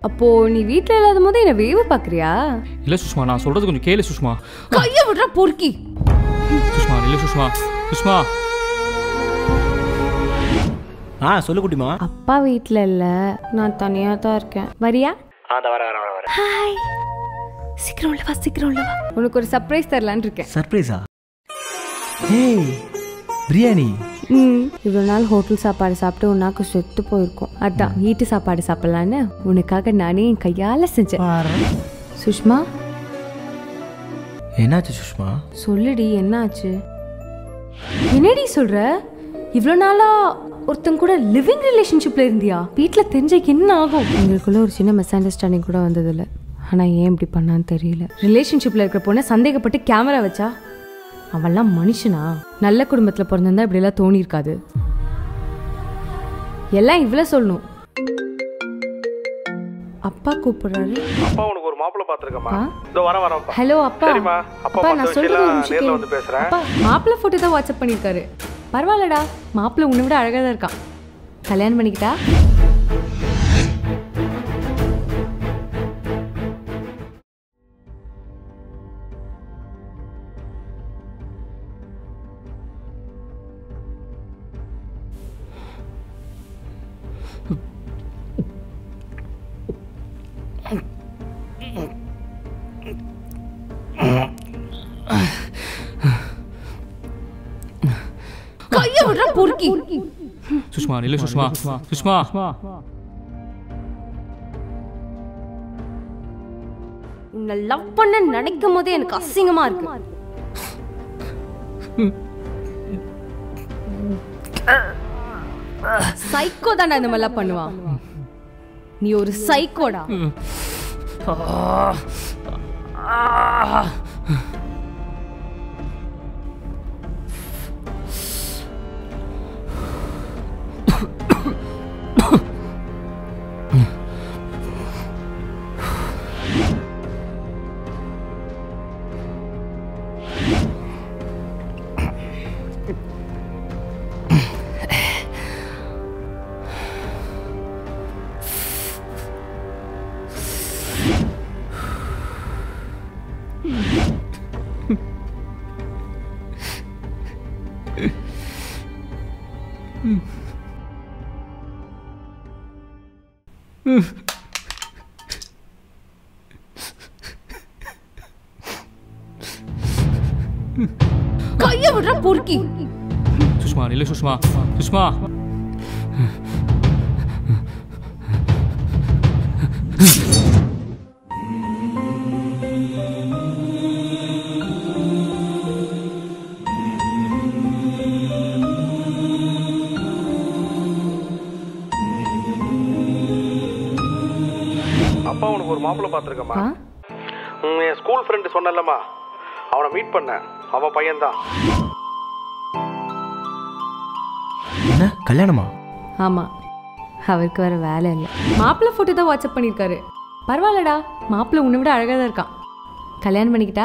அப்போ நீ வீட்ல இல்லாத போது என்ன வேவு பாக்குறியா இல்லை சுஷ்மா நான் சொல்கிறது கொஞ்சம் கேளு சுஷ்மா கைய விடுற பொறுக்கி சுஷ்மா இல்லை சுஷ்மா சுஷ்மா ஆ சொல்லு குட்டிமா அப்பா வீட்ல இல்ல நான் தனியா தான் இருக்கேன் வரியா ஆ வர வர வர வர ஹாய் சீக்கிரம் உள்ள வா சீக்கிரம் உள்ள வா உனக்கு ஒரு சர்ப்ரைஸ் தரலான்னு இருக்கேன் சர்ப்ரைஸா ஏய் பிரியாணி ம் இவ்வளோ நாள் ஹோட்டல் சாப்பாடு சாப்பிட்டு உன்னாக்கு செத்து போயிருக்கோம் அதான் வீட்டு சாப்பாடு சாப்பிடலான்னு உனக்காக நானே என் கையால செஞ்சேன் சுஷ்மா என்னாச்சு சுஷ்மா சொல்லுடி என்ன ஆச்சு என்னடி சொல்ற இவ்வளோ நாளா ஒருத்தன் கூட லிவிங் ரிலேஷன்ஷிப்ல இருந்தியா வீட்டில் தெரிஞ்ச என்ன ஆகும் எங்களுக்குள்ள ஒரு சின்ன மிஸ் அண்டர்ஸ்டாண்டிங் கூட வந்ததில்ல ஆனால் ஏன் இப்படி பண்ணான்னு தெரியல ரிலேஷன்ஷிப்ல இருக்கிற பொண்ணை சந்தேகப்பட்டு கேமரா வச்சா அவெல்லாம் மனுஷனா நல்ல குடும்பத்தில் பிறந்திருந்தா இப்படியெல்லாம் தோணியிருக்காது எல்லாம் இவ்வளோ சொல்லணும் அப்பா கூப்பிடுறாரு அப்பா உனக்கு ஒரு மாப்பிள்ளை பார்த்துருக்கேம்மா ஆ? இதோ வர வரேன்ப்பா ஹலோ அப்பா சரிம்மா. அப்பா அப்பா மத்த நான் சொல்றது ஒரு விஷயம்லாம் நிமிஷம் நேர்ல கேளு. வந்து பேசுறேன். அப்பா மாப்பிள்ளை போட்டோ தான் வாட்ஸ்அப் பண்ணியிருக்காரு பரவாயில்லடா மாப்பிள்ளை உன்னை விட அழகாக தான் இருக்கான் கல்யாணம் பண்ணிக்கிட்டா கைய விடுற பொறுக்கி சுஷ்மா இல்லை சுஷ்மா சுஷ்மா உன்னை லவ் பண்ண நினைக்கும் போதே எனக்கு அசிங்கமா இருக்கு சைக்கோ தானே இந்த மாதிரிலாம் பண்ணுவான் நீ ஒரு சைக்கோடா கைய விடுற பொறுக்கி சுஷ்மா இல்லை சுஷ்மா சுஷ்மா அப்பா உனக்கு ஒரு மாப்பிள்ளை பார்த்துருக்கேம்மா ஆ? ம், என் ஸ்கூல் ஃப்ரெண்டு சொன்னல்லம்மா அவனை மீட் பண்ணேன் அவன் பையன்தான் என்ன கல்யாணமா ஆமா அவருக்கு வேற வேலை இல்லை மாப்பிள்ளை போட்டோ தான் வாட்ஸ்அப் பண்ணியிருக்காரு பரவாயில்லடா மாப்பிள்ளை உன்னை விட அழகாக தான் இருக்கான் கல்யாணம் பண்ணிக்கிட்டா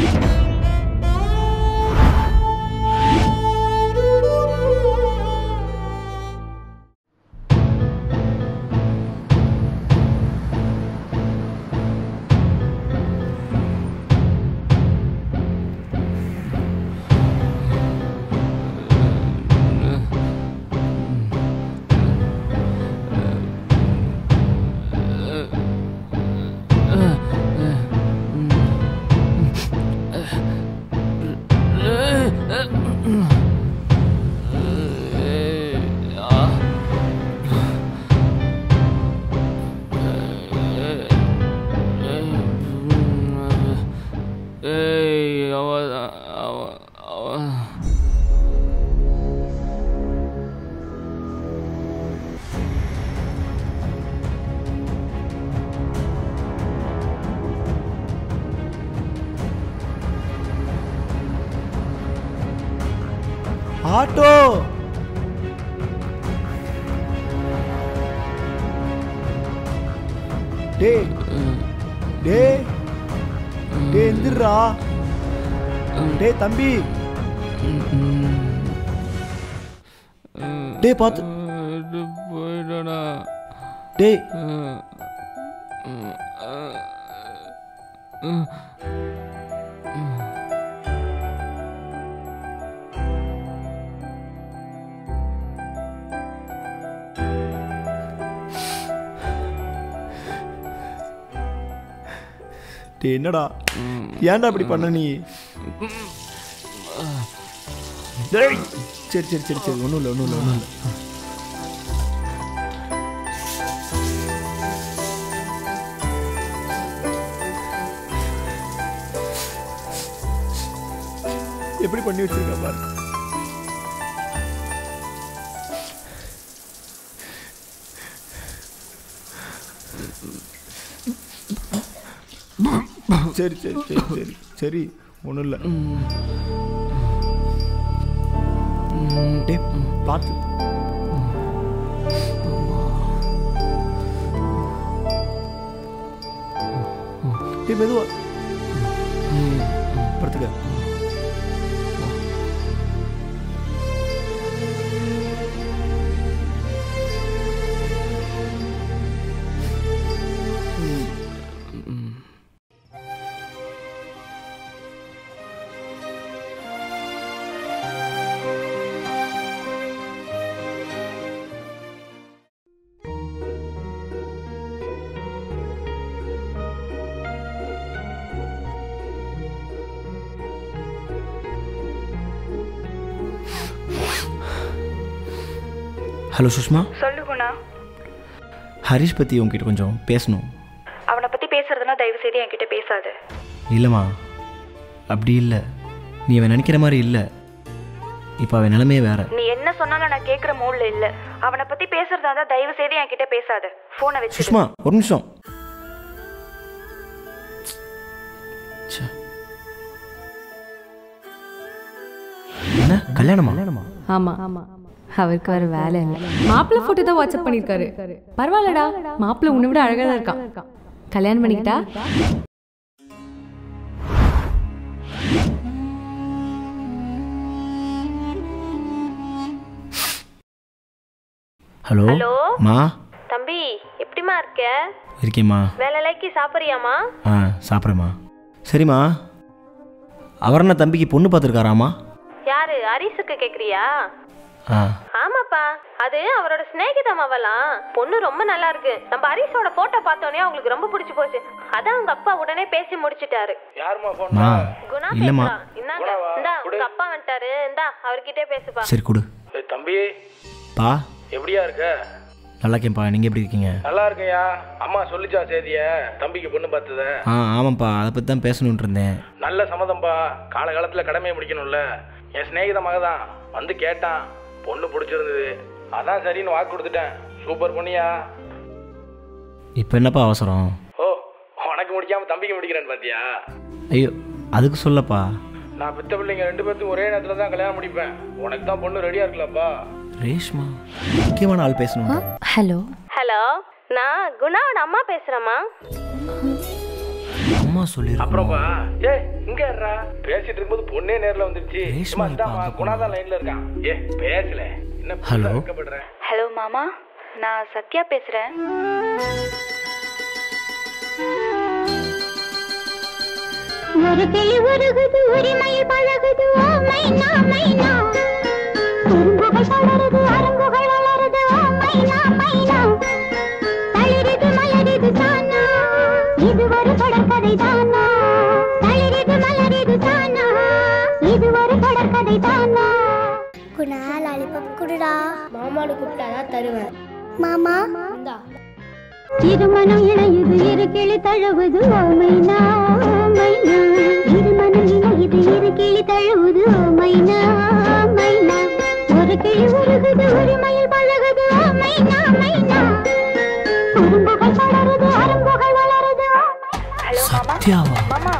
ஏய் அவ அவ அவ ஆட்டோ டேய் டேய் டேய் எந்திரா டேய் தம்பி டேய் பார்த்து போயிடா டேய் டேய் என்னடா ஏன்டா இப்படி பண்ண நீ டேய் சரி சரி சரி சரி ஒன்றும் இல்லை ஒன்றும் இல்லை ஒன்றும் இல்லை எப்படி பண்ணி வச்சிருக்க பாரு சரி சரி சரி சரி சரி ஒன்றும் இல்லை டே பார்த்து டே மெதுவா படுத்துக்க ஹலோ சுஷ்மா சொல்லு குணா ஹரிஷ் பற்றி உங்ககிட்ட கொஞ்சம் பேசணும் அவனை பத்தி பேசுறதுனா தயவு செய்து என்கிட்ட பேசாத இல்லைம்மா அப்படி இல்லை நீ அவன் நினைக்கிற மாதிரி இல்லை இப்போ அவன் நிலைமையே வேற நீ என்ன சொன்னாலும் நான் கேட்குற மூட்ல இல்ல அவனை பத்தி பேசுறதா இருந்தா தயவு செய்து என்கிட்ட பேசாத போனை வச்சு சுஷ்மா ஒரு நிமிஷம் ச்சே. என்ன கல்யாணமா ஆமா ஆமா அவருக்கு வேற வேலை இல்லை மாப்பிள்ளை போட்டோ தான் வாட்ஸ்அப் பண்ணிருக்காரு பரவாயில்லடா மாப்பிள்ளை உன்னை விட அழகா தான் இருக்கான் கல்யாணம் பண்ணிக்கிட்டா ஹலோ ஹலோ? மா தம்பி எப்படிமா இருக்க இருக்கேம்மா வேலைக்கு சாப்பிட்றியாமா ஆ சாப்பிட்றேம்மா சரிம்மா அவர் என்ன தம்பிக்கு பொண்ணு பார்த்துருக்காராம்மா யாரு அரிசுக்கு கேக்குறியா ஆ ஆமாப்பா அது அவரோட சிநேகிதமாவலாம் பொண்ணு ரொம்ப நல்லா இருக்கு நம்ம ஹரிஸோட போட்டோ பார்த்தோன்னே அவங்களுக்கு ரொம்ப பிடிச்சு போச்சு அதான் அவங்க அப்பா உடனே பேசி முடிச்சிட்டாரு யாருமா ஃபோன் மா குணா இல்லைம்மா பேசுறான் இந்தாங்க இந்தா உங்க அப்பா வந்துட்டாரு இந்தா அவர்கிட்டே பேசுப்பா சரி கொடு தம்பி பா எப்படியா இருக்க நல்லா இருக்கேன்ப்பா நீங்கள் எப்படி இருக்கீங்க நல்லா இருக்கையா அம்மா சொல்லிச்சா சேதிய தம்பிக்கு பொண்ணு பார்த்தத ஆ ஆமாம்ப்பா அதை பற்றி தான் பேசணுன்ட்டு இருந்தேன் நல்ல சம்மதம்பா காலகாலத்தில் கடமையை முடிக்கணும்ல என் சிநேகித மக தான் வந்து கேட்டான் பொண்ணு பிடிச்சிருந்தது அதான் சரின்னு வாக்கு கொடுத்துட்டேன் சூப்பர் பொண்ணியா இப்போ என்னப்பா அவசரம் ஓ உனக்கு முடிக்காம தம்பிக்கு முடிக்கிறேன்னு பாத்தியா ஐயோ அதுக்கு சொல்லப்பா நான் பெத்த பிள்ளைங்க ரெண்டு பேர்த்துக்கும் ஒரே நேரத்தில் தான் கல்யாணம் முடிப்பேன் உனக்கு தான் பொண்ணு ரெடியாக இருக்கலப்பா ரேஷ்மா முக்கியமான ஆள் பேசணும் ஹலோ ஹலோ நான் குணாவோட அம்மா பேசுறேம்மா அம்மா சொல்லிருக்கோம் அப்புறம்ப்பா ஏ இங்க இருடா பேசிட்டு இருக்கும்போது பொண்ணே நேர்ல வந்துருச்சு ரேஷ்மா சும்மா இப்ப இந்தாம்மா, அங்க குணா தான் லைன்ல இருக்கான் ஏ பேசல என்ன ஹலோ? புதுசா வெட்கப்படுறேன் ஹலோ மாமா நான் சத்யா பேசுறேன் ஒரு கிளி உருகுது உரிமையில் பழகுது ஓ மைனா மைனா குறும்புகள் வளருது அரும்புகள் வளருது ஓ மைனா மைனா தளிருது மலருது தானா இது ஒரு தொடர்கதை தானா தளிருது மலருது தானா இது ஒரு தொடர்கதை தானா குணா லாலிபப் குடுடா மாமாடு கூப்பிட்டாதான் தருவேன் மாமா இருமனம் இணையுது இரு கிளி தழுவுது ஓ மைனா மைனா இருமனம் இணையுது இரு கிளி தழுவுது ஓ மைனா மைனா ஒரு கிளி உருகுது உரிமையில் பழகுது ஓ மைனா மைனா குறும்புகள் வளருது அரும்புகள் வளருது ஓ மைனா ஹலோ மாமா சத்யாவா மாமா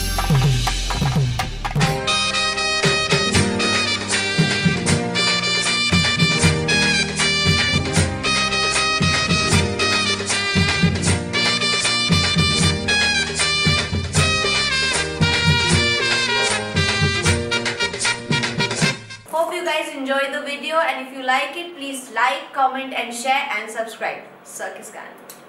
Hope you guys enjoyed the video and if you like it please like, comment and share and subscribe. Circus Gun.